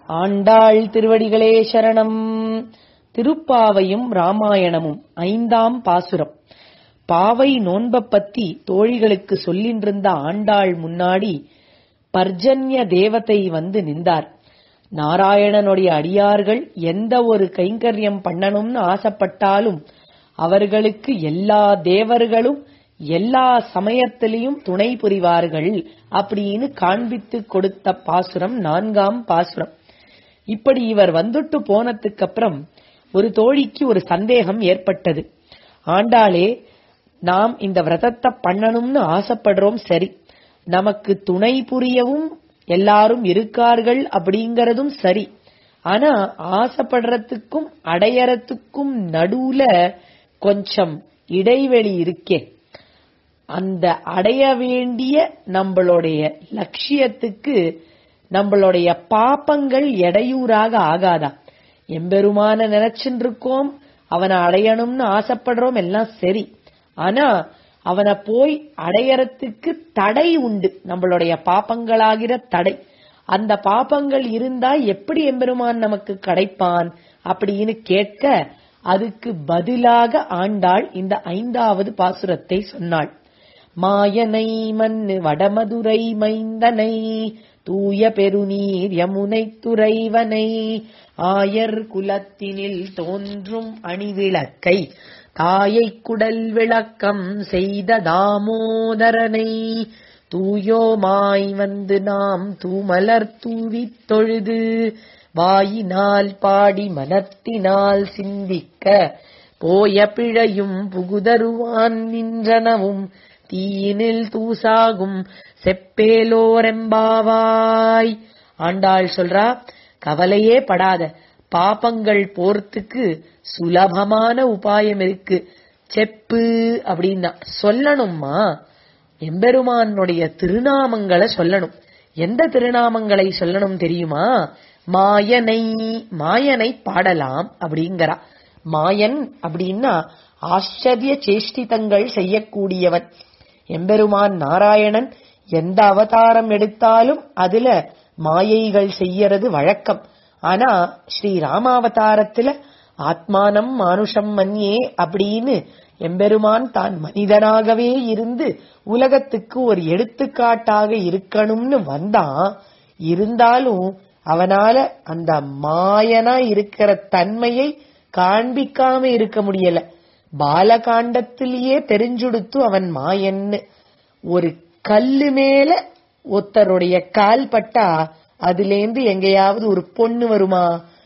ஆண்டாள் திருவடிகளே சரணம் திருப்பாவையும் ராமாயணமும் ஐந்தாம் பாசுரம் பாவை நோன்பப் பத்தி தோழிகளுக்கு சொல்லின்றிருந்த ஆண்டாள் முன்னாடி பர்ஜன்ய தேவதை வந்து நின்றார் நாராயணனுடைய அடியார்கள் எந்த ஒரு கைங்கரியம் பண்ணணும்னு ஆசைப்பட்டாலும் அவர்களுக்கு எல்லா தேவர்களும் எல்லா சமயத்திலையும் துணை புரிவார்கள் அப்படின்னு காண்பித்து கொடுத்த பாசுரம் நான்காம் பாசுரம் இப்படி இவர் வந்துட்டு போனதுக்கு அப்புறம் ஒரு தோழிக்கு ஒரு சந்தேகம் ஏற்பட்டது ஆண்டாளே நாம் இந்த விரதத்தை பண்ணணும்னு ஆசைப்படுறோம் சரி நமக்கு துணை புரியவும் எல்லாரும் இருக்கார்கள் அப்படிங்கறதும் சரி ஆனா ஆசைப்படுறதுக்கும் அடையறதுக்கும் நடுவுல கொஞ்சம் இடைவெளி இருக்கே அந்த அடைய வேண்டிய நம்மளுடைய லட்சியத்துக்கு நம்மளுடைய பாப்பங்கள் இடையூறாக ஆகாதா எம்பெருமான நினைச்சுட்டு இருக்கோம் அவனை அடையணும்னு ஆசைப்படுறோம் எல்லாம் சரி ஆனா அவனை போய் அடையறதுக்கு தடை உண்டு நம்மளுடைய பாப்பங்களாகிற தடை அந்த பாப்பங்கள் இருந்தா எப்படி எம்பெருமான் நமக்கு கிடைப்பான் அப்படின்னு கேட்க அதுக்கு பதிலாக ஆண்டாள் இந்த ஐந்தாவது பாசுரத்தை சொன்னாள் மாயனை மண்ணு வடமதுரை மைந்தனை தூய பெருநீர் யமுனை துறைவனை ஆயர் குலத்தினில் தோன்றும் அணிவிளக்கை தாயை குடல் விளக்கம் செய்த தாமோதரனை தூயோமாய் வந்து நாம் தூமலர் தூவித் தொழுது வாயினால் பாடி மனத்தினால் சிந்திக்க போய பிழையும் புகுதருவான் நின்றனவும் தீயினில் தூசாகும் செப்பேலோரெம்பாவாய் ஆண்டாள் சொல்றா கவலையே படாத பாப்பங்கள் போறதுக்கு சுலபமான உபாயம் இருக்கு செப்பு அப்படின்னா சொல்லணும்மா எம்பெருமானுடைய திருநாமங்களை சொல்லணும் எந்த திருநாமங்களை சொல்லணும் தெரியுமா மாயனை மாயனை பாடலாம் அப்படிங்கிறா மாயன் அப்படின்னா ஆச்சரிய சேஷ்டிதங்கள் செய்யக்கூடியவன் எம்பெருமான் நாராயணன் எந்த அவதாரம் எடுத்தாலும் அதுல மாயைகள் செய்யறது வழக்கம் ஆனா ஸ்ரீ ராமாவதாரத்துல ஆத்மானம் மானுஷம் மன்யே அப்படின்னு எம்பெருமான் தான் மனிதனாகவே இருந்து உலகத்துக்கு ஒரு எடுத்துக்காட்டாக இருக்கணும்னு வந்தான் இருந்தாலும் அவனால அந்த மாயனா இருக்கிற தன்மையை காண்பிக்காம இருக்க முடியல பாலகாண்டத்திலேயே தெரிஞ்சுடுத்து அவன் மாயன்னு ஒரு கல்லு மேல ஒருத்தருடைய கால் பட்டா அதுலேந்து எங்கேயாவது ஒரு பொண்ணு வருமா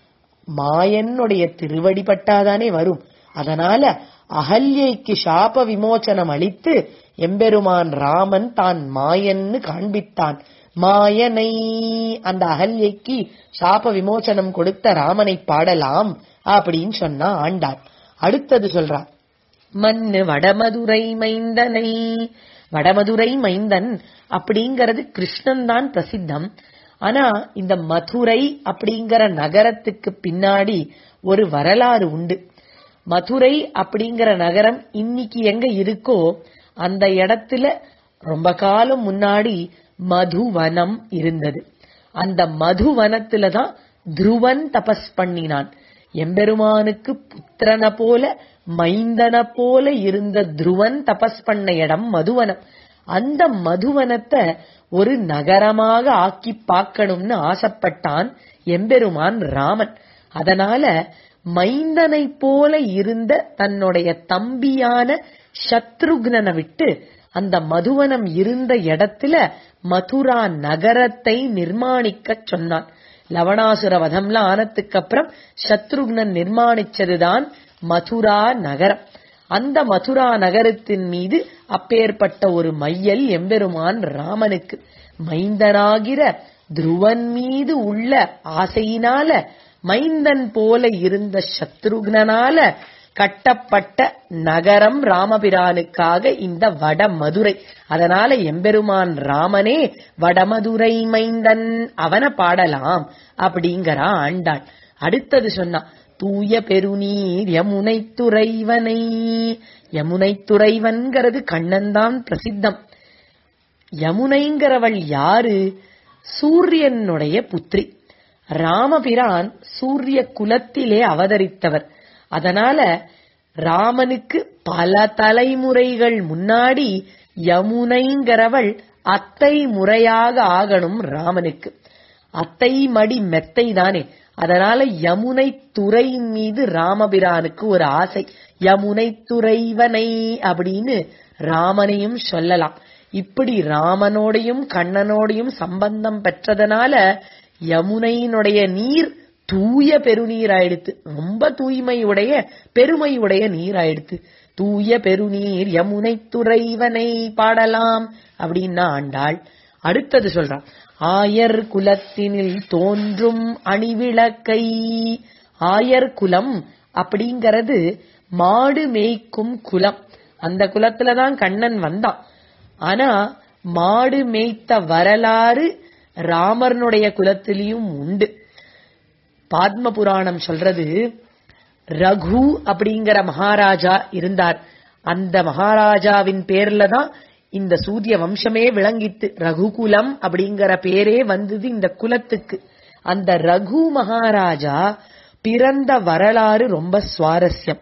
மாயனுடைய திருவடி பட்டாதானே வரும் அதனால அகல்யைக்கு சாப விமோச்சனம் அளித்து எம்பெருமான் ராமன் தான் மாயன்னு காண்பித்தான் மாயனை அந்த அகல்யைக்கு சாப விமோச்சனம் கொடுத்த ராமனை பாடலாம் அப்படின்னு சொன்னா ஆண்டாள் அடுத்தது சொல்றா மண்ணு வடமதுரை மைந்தனை வடமதுரை மைந்தன் அப்படிங்கறது கிருஷ்ணன் தான் பிரசித்தம் ஆனா இந்த மதுரை அப்படிங்கிற நகரத்துக்கு பின்னாடி ஒரு வரலாறு உண்டு மதுரை அப்படிங்கிற நகரம் இன்னைக்கு எங்க இருக்கோ அந்த இடத்துல ரொம்ப காலம் முன்னாடி மதுவனம் இருந்தது அந்த மதுவனத்துல தான் துருவன் தபஸ் பண்ணினான் எம்பெருமானுக்கு புத்திரன போல மைந்தன போல இருந்த துருவன் தபஸ் பண்ண இடம் மதுவனம் அந்த மதுவனத்தை ஒரு நகரமாக ஆக்கி பார்க்கணும்னு ஆசைப்பட்டான் எம்பெருமான் ராமன் அதனால மைந்தனை போல இருந்த தன்னுடைய தம்பியான சத்ருக்னனை விட்டு அந்த மதுவனம் இருந்த இடத்துல மதுரா நகரத்தை நிர்மாணிக்க சொன்னான் லவணாசுர வதம்லாம் ஆனதுக்கு அப்புறம் சத்ருக்னன் நிர்மாணிச்சதுதான் மதுரா நகரம் அந்த மதுரா நகரத்தின் மீது அப்பேற்பட்ட ஒரு மையல் எம்பெருமான் ராமனுக்கு மைந்தனாகிற துருவன் மீது உள்ள ஆசையினால மைந்தன் போல இருந்த சத்ருக்னால கட்டப்பட்ட நகரம் ராமபிரானுக்காக இந்த வடமதுரை அதனால எம்பெருமான் ராமனே வடமதுரை மைந்தன் அவனை பாடலாம் அப்படிங்கிறா ஆண்டாள் அடுத்தது சொன்னா தூய பெருநீர் யமுனை துறைவனை யமுனை துறைவன்கிறது கண்ணன்தான் பிரசித்தம் யமுனைங்கிறவள் யாரு சூரியனுடைய புத்திரி ராமபிரான் சூரிய குலத்திலே அவதரித்தவர் அதனால ராமனுக்கு பல தலைமுறைகள் முன்னாடி யமுனைங்கிறவள் அத்தை முறையாக ஆகணும் ராமனுக்கு அத்தை மடி மெத்தை தானே அதனால யமுனை துறையின் மீது ராமபிரானுக்கு ஒரு ஆசை யமுனை துறைவனை அப்படின்னு ராமனையும் சொல்லலாம் இப்படி ராமனோடையும் கண்ணனோடையும் சம்பந்தம் பெற்றதனால யமுனையினுடைய நீர் தூய பெருநீர் ஆயிடுத்து ரொம்ப தூய்மையுடைய பெருமையுடைய நீர் ஆயிடுத்து தூய பெருநீர் யமுனை துறைவனை பாடலாம் அப்படின்னா ஆண்டாள் அடுத்தது சொல்றான் ஆயர் குலத்தினில் தோன்றும் அணிவிளக்கை ஆயர் குலம் அப்படிங்கறது மாடு மேய்க்கும் குலம் அந்த குலத்துலதான் கண்ணன் வந்தான் ஆனா மாடு மேய்த்த வரலாறு ராமர்னுடைய குலத்திலையும் உண்டு பாத்ம புராணம் சொல்றது ரகு அப்படிங்கிற மகாராஜா இருந்தார் அந்த மகாராஜாவின் பேர்ல தான் இந்த சூரிய வம்சமே விளங்கித்து ரகுகுலம் அப்படிங்கிற பேரே வந்தது இந்த குலத்துக்கு அந்த ரகு மகாராஜா பிறந்த வரலாறு ரொம்ப சுவாரஸ்யம்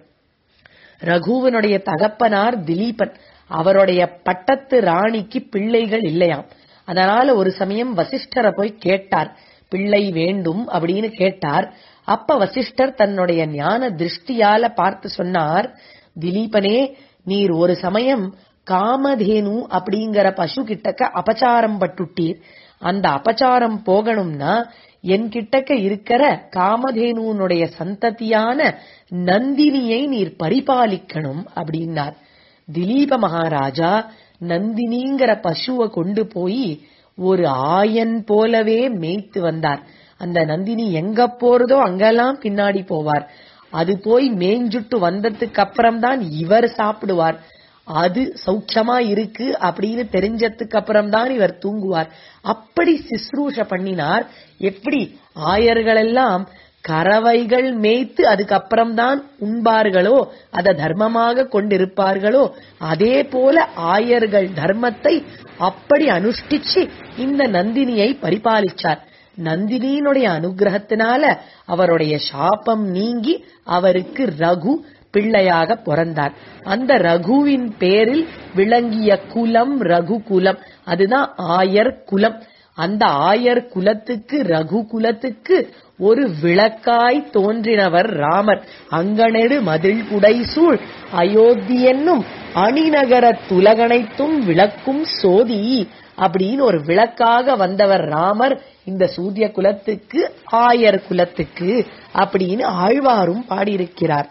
ரகுவனுடைய தகப்பனார் திலீபன் அவருடைய பட்டத்து ராணிக்கு பிள்ளைகள் இல்லையாம் அதனால ஒரு சமயம் வசிஷ்டரை போய் கேட்டார் பிள்ளை வேண்டும் அப்படின்னு கேட்டார் அப்ப வசிஷ்டர் தன்னுடைய ஞான திருஷ்டியால பார்த்து சொன்னார் திலீபனே நீர் ஒரு சமயம் காமதேனு அப்படிங்கிற பசு கிட்டக்க அபச்சாரம் பட்டுட்டீர் அந்த அபச்சாரம் போகணும்னா என் கிட்டக்க இருக்கிற காமதேனுனுடைய சந்ததியான நந்தினியை நீர் பரிபாலிக்கணும் அப்படின்னார் திலீப மகாராஜா நந்தினிங்கிற பசுவை கொண்டு போய் ஒரு ஆயன் போலவே மேய்த்து வந்தார் அந்த நந்தினி எங்க போறதோ அங்கெல்லாம் பின்னாடி போவார் அது போய் மேய்ஞ்சுட்டு வந்ததுக்கு அப்புறம் தான் இவர் சாப்பிடுவார் அது சௌக்கியமா இருக்கு அப்படின்னு தெரிஞ்சதுக்கு அப்புறம் தான் இவர் தூங்குவார் அப்படி சிஸ்ரூஷ பண்ணினார் எப்படி ஆயர்கள் எல்லாம் கறவைகள் மேய்த்து அதுக்கப்புறம் தான் உண்பார்களோ அதை தர்மமாக கொண்டிருப்பார்களோ அதே போல ஆயர்கள் தர்மத்தை அப்படி அனுஷ்டிச்சு இந்த நந்தினியை பரிபாலிச்சார் நந்தினியினுடைய அனுகிரகத்தினால அவருடைய சாபம் நீங்கி அவருக்கு ரகு பிள்ளையாக பிறந்தார் அந்த ரகுவின் பேரில் விளங்கிய குலம் ரகு குலம் அதுதான் ஆயர் குலம் அந்த ஆயர் குலத்துக்கு ரகு குலத்துக்கு ஒரு விளக்காய் தோன்றினவர் ராமர் அங்கனெடு மதில் புடைசூழ் அயோத்தி என்னும் அணிநகர துலகனைத்தும் விளக்கும் சோதி அப்படின்னு ஒரு விளக்காக வந்தவர் ராமர் இந்த சூரிய குலத்துக்கு ஆயர் குலத்துக்கு அப்படின்னு ஆழ்வாரும் பாடியிருக்கிறார்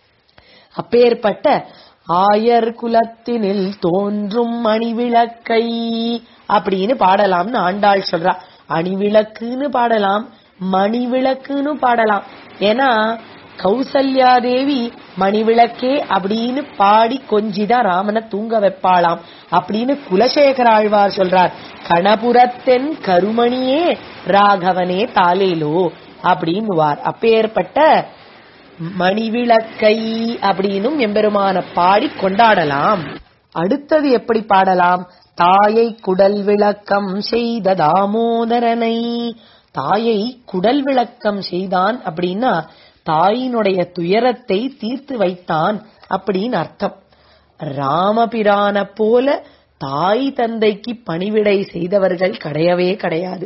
அப்பேற்பட்ட ஆயர் குலத்தினில் தோன்றும் அணிவிளக்கை அப்படின்னு பாடலாம்னு ஆண்டாள் சொல்றா அணிவிளக்குன்னு பாடலாம் மணிவிளக்குன்னு பாடலாம் ஏன்னா கௌசல்யா தேவி மணிவிளக்கே அப்படின்னு பாடி கொஞ்சிதான் ராமனை தூங்க வைப்பாளாம் அப்படின்னு குலசேகர ஆழ்வார் சொல்றார் கணபுரத்தென் கருமணியே ராகவனே தாலேலோ அப்படின்னுவார் அப்பேற்பட்ட மணிவிளக்கை அப்படின்னும் எம்பெருமான பாடி கொண்டாடலாம் அடுத்தது எப்படி பாடலாம் தாயை குடல் விளக்கம் செய்த தாமோதரனை தாயை குடல் விளக்கம் செய்தான் அப்படின்னா தாயினுடைய துயரத்தை தீர்த்து வைத்தான் அப்படின்னு அர்த்தம் ராமபிரான போல தாய் தந்தைக்கு பணிவிடை செய்தவர்கள் கிடையவே கிடையாது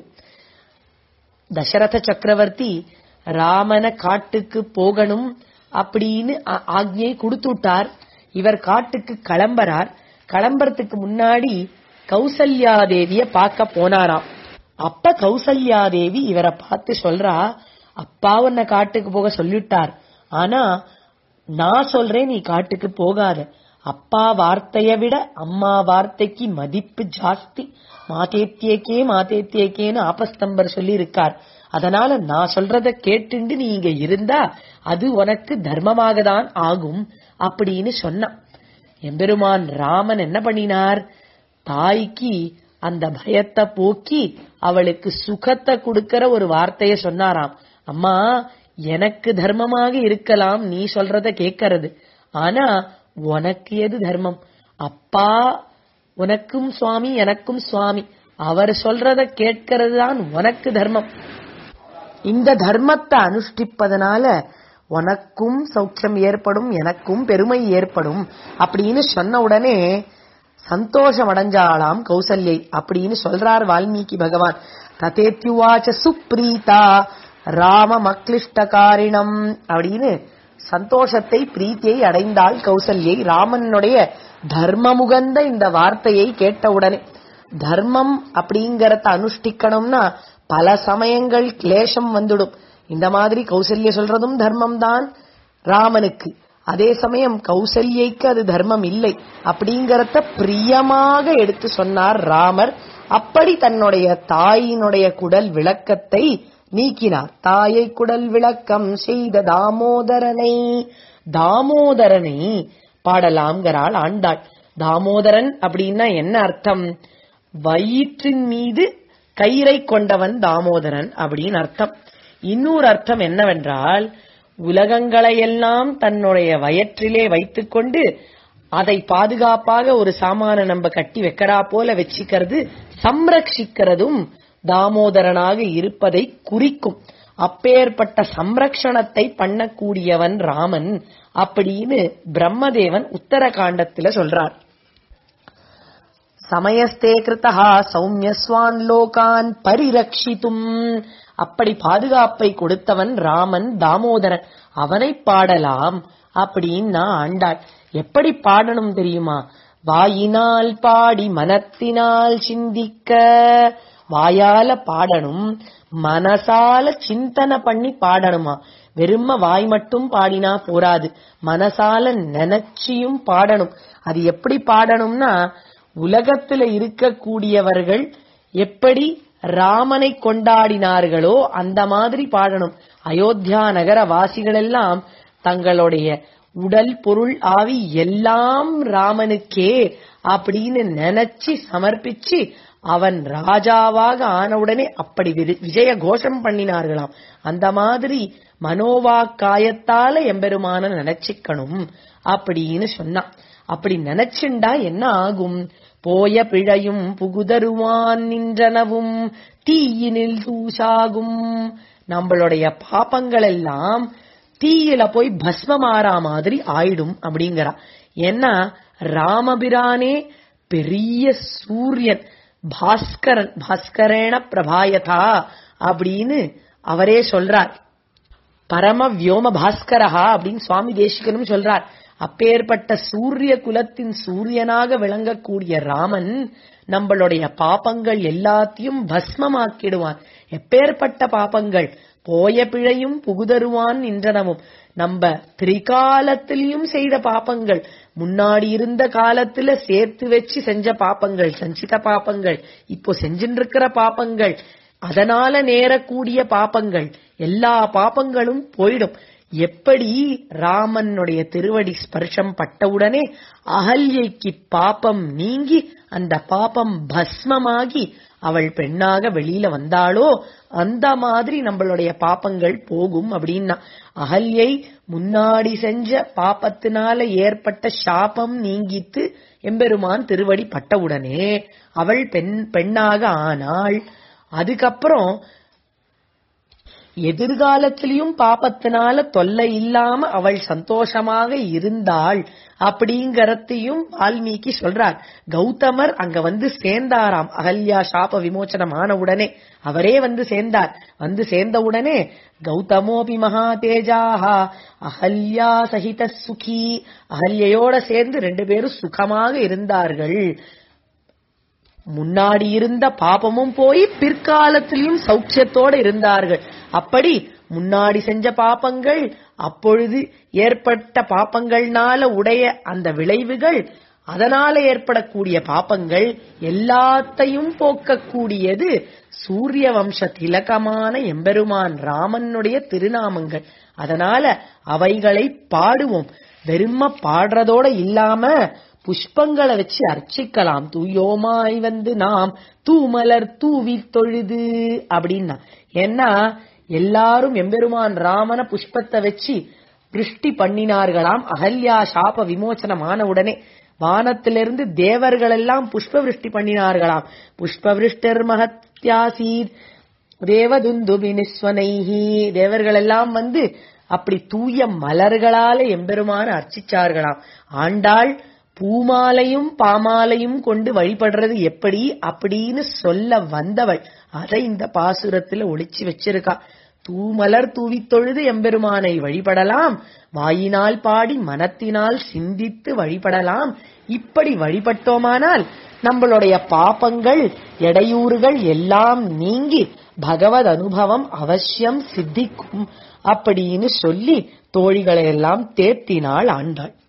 தசரத சக்கரவர்த்தி ராமன காட்டுக்கு போகணும் அப்படின்னு ஆ- ஆக்ஞை கொடுத்துட்டார் இவர் காட்டுக்கு கிளம்புறார் கிளம்புறதுக்கு முன்னாடி கௌசல்யா தேவிய பார்க்க போனாராம் அப்ப கௌசல்யா தேவி இவரை பார்த்து சொல்றா அப்பா உன்னை காட்டுக்கு போக சொல்லிட்டார் ஆனா நான் சொல்றேன் நீ காட்டுக்கு போகாத அப்பா வார்த்தைய விட அம்மா வார்த்தைக்கு மதிப்பு ஜாஸ்தி மாதேத்தியக்கே மாதேத்தியக்கேன்னு ஆபஸ்தம்பர் சொல்லி இருக்கார் அதனால நான் சொல்றத கேட்டுண்டு நீ இங்க இருந்தா அது உனக்கு தர்மமாக தான் ஆகும் அப்படின்னு சொன்னான் எம்பெருமான் ராமன் என்ன பண்ணினார் தாய்க்கு அந்த பயத்தை போக்கி அவளுக்கு சுகத்தை கொடுக்கிற ஒரு வார்த்தைய சொன்னாராம் அம்மா எனக்கு தர்மமாக இருக்கலாம் நீ சொல்றத கேட்கறது ஆனா உனக்கு எது தர்மம் அப்பா உனக்கும் சுவாமி எனக்கும் சுவாமி அவர் சொல்றத கேட்கறது தான் உனக்கு தர்மம் இந்த தர்மத்தை அனுஷ்டிப்பதனால உனக்கும் சௌக்கியம் ஏற்படும் எனக்கும் பெருமை ஏற்படும் அப்படின்னு சொன்ன உடனே சந்தோஷம் அடைஞ்சாளாம் கௌசல்யை அப்படின்னு சொல்றார் வால்மீகி பகவான் ததேத்யுவாச்ச சுப்ரீதா ராம மக்லிஷ்டகாரிணம் அப்படின்னு சந்தோஷத்தை பிரீத்தியை அடைந்தாள் கௌசல்யை ராமனுடைய தர்மமுகந்த இந்த வார்த்தையை கேட்டவுடனே தர்மம் அப்படிங்கறத அனுஷ்டிக்கணும்னா பல சமயங்கள் கிளேசம் வந்துடும் இந்த மாதிரி கௌசல்ய சொல்றதும் தர்மம் தான் ராமனுக்கு அதே சமயம் கௌசல்யைக்கு அது தர்மம் இல்லை அப்படிங்கறத பிரியமாக எடுத்து சொன்னார் ராமர் அப்படி தன்னுடைய தாயினுடைய குடல் விளக்கத்தை நீக்கினார் தாயை குடல் விளக்கம் செய்த தாமோதரனை தாமோதரனை பாடலாம்கிறாள் ஆண்டாள் தாமோதரன் அப்படின்னா என்ன அர்த்தம் வயிற்றின் மீது கயிறை கொண்டவன் தாமோதரன் அப்படின்னு அர்த்தம் இன்னொரு அர்த்தம் என்னவென்றால் உலகங்களையெல்லாம் தன்னுடைய வயிற்றிலே வைத்துக்கொண்டு அதை பாதுகாப்பாக ஒரு சாமான நம்ம கட்டி வைக்கிறா போல வச்சுக்கிறது சம்ரட்சிக்கிறதும் தாமோதரனாக இருப்பதை குறிக்கும் அப்பேற்பட்ட சம்ரக்ஷணத்தை பண்ணக்கூடியவன் ராமன் அப்படின்னு பிரம்மதேவன் உத்தரகாண்டத்துல சொல்றார் சமயஸ்தே கிருத்தா சௌமியஸ்வான் லோகான் பரிரக்ஷித்தும் அப்படி பாதுகாப்பை கொடுத்தவன் ராமன் தாமோதரன் அவனை பாடலாம் அப்படின்னு ஆண்டாள் எப்படி பாடணும் தெரியுமா வாயினால் பாடி மனத்தினால் சிந்திக்க வாயால பாடணும் மனசால சிந்தனை பண்ணி பாடணுமா வெறும வாய் மட்டும் பாடினா போராது மனசால நினைச்சியும் பாடணும் அது எப்படி பாடணும்னா உலகத்துல இருக்கக்கூடியவர்கள் எப்படி ராமனை கொண்டாடினார்களோ அந்த மாதிரி பாடணும் அயோத்தியா நகர வாசிகள் எல்லாம் தங்களுடைய உடல் பொருள் ஆவி எல்லாம் ராமனுக்கே அப்படின்னு நினைச்சு சமர்ப்பிச்சு அவன் ராஜாவாக ஆனவுடனே அப்படி வி- விஜய கோஷம் பண்ணினார்களாம் அந்த மாதிரி மனோவாக்காயத்தால எம்பெருமான நினைச்சுக்கணும் அப்படின்னு சொன்னான் அப்படி நினைச்சுண்டா என்ன ஆகும் போய பிழையும் புகுதருவான் நின்றனவும் தீயினில் தூசாகும் நம்மளுடைய பாப்பங்கள் எல்லாம் தீயில போய் பஸ்மமாறா மாதிரி ஆயிடும் அப்படிங்கிறா ஏன்னா ராமபிரானே பெரிய சூரியன் பாஸ்கரன் பாஸ்கரேன பிரபாயதா அப்படின்னு அவரே சொல்றார் பரம வியோம பாஸ்கரஹா அப்படின்னு சுவாமி தேசிகனும் சொல்றார் அப்பேற்பட்ட சூரிய குலத்தின் சூரியனாக விளங்கக்கூடிய ராமன் நம்மளுடைய பாபங்கள் எல்லாத்தையும் பஸ்மமாக்கிடுவான் எப்பேற்பட்ட பாபங்கள் போய பிழையும் புகுதருவான் நின்றனவும் நம்ம திரிகாலத்திலையும் செய்த பாப்பங்கள் முன்னாடி இருந்த காலத்துல சேர்த்து வச்சு செஞ்ச பாப்பங்கள் சஞ்சித பாப்பங்கள் இப்போ செஞ்சுட்டு இருக்கிற பாப்பங்கள் அதனால நேரக்கூடிய பாப்பங்கள் எல்லா பாப்பங்களும் போயிடும் எப்படி ராமனுடைய திருவடி ஸ்பர்ஷம் பட்டவுடனே அகல்யைக்கு பாப்பம் நீங்கி அந்த பாப்பம் பஸ்மமாகி அவள் பெண்ணாக வெளியில வந்தாளோ அந்த மாதிரி நம்மளுடைய பாப்பங்கள் போகும் அப்படின்னா அகல்யை முன்னாடி செஞ்ச பாப்பத்தினால ஏற்பட்ட சாபம் நீங்கித்து எம்பெருமான் திருவடி பட்டவுடனே அவள் பெண் பெண்ணாக ஆனாள் அதுக்கப்புறம் எதிர்காலத்திலையும் பாப்பத்தினால தொல்லை இல்லாம அவள் சந்தோஷமாக இருந்தாள் அப்படிங்கறதையும் வால்மீகி சொல்றார் கௌதமர் அங்க வந்து சேர்ந்தாராம் அகல்யா சாப விமோச்சனம் ஆன உடனே அவரே வந்து சேர்ந்தார் வந்து சேர்ந்த உடனே கௌதமோபி மகா தேஜாஹா அகல்யா சகித சுகி அகல்யோட சேர்ந்து ரெண்டு பேரும் சுகமாக இருந்தார்கள் முன்னாடி இருந்த பாபமும் போய் பிற்காலத்திலும் சௌக்கியத்தோட இருந்தார்கள் அப்படி முன்னாடி செஞ்ச பாப்பங்கள் அப்பொழுது ஏற்பட்ட பாப்பங்கள்னால உடைய அந்த விளைவுகள் அதனால ஏற்படக்கூடிய பாப்பங்கள் எல்லாத்தையும் போக்கக்கூடியது சூரிய வம்ச திலகமான எம்பெருமான் ராமனுடைய திருநாமங்கள் அதனால அவைகளை பாடுவோம் வெறும பாடுறதோட இல்லாம புஷ்பங்களை வச்சு அர்ச்சிக்கலாம் தூயோமாய் வந்து நாம் தூமலர் தூவி தொழுது அப்படின்னா ஏன்னா எல்லாரும் எம்பெருமான் ராமன புஷ்பத்தை வச்சு விருஷ்டி பண்ணினார்களாம் அகல்யா சாப விமோச்சனமான உடனே வானத்திலிருந்து தேவர்கள் எல்லாம் புஷ்ப விருஷ்டி பண்ணினார்களாம் புஷ்ப விருஷ்டர் மகத்யாசீத் தேவதுந்துபி நிஸ்வனைஹி தேவர்கள் எல்லாம் வந்து அப்படி தூய மலர்களால எம்பெருமான அர்ச்சிச்சார்களாம் ஆண்டாள் பூமாலையும் பாமாலையும் கொண்டு வழிபடுறது எப்படி அப்படின்னு சொல்ல வந்தவள் அதை இந்த பாசுரத்துல ஒளிச்சு வச்சிருக்கா தூமலர் தூவித் தொழுது எம்பெருமானை வழிபடலாம் வாயினால் பாடி மனத்தினால் சிந்தித்து வழிபடலாம் இப்படி வழிபட்டோமானால் நம்மளுடைய பாபங்கள் இடையூறுகள் எல்லாம் நீங்கி பகவத் அனுபவம் அவசியம் சித்திக்கும் அப்படின்னு சொல்லி தோழிகளை எல்லாம் தேர்த்தினாள் ஆண்டாள்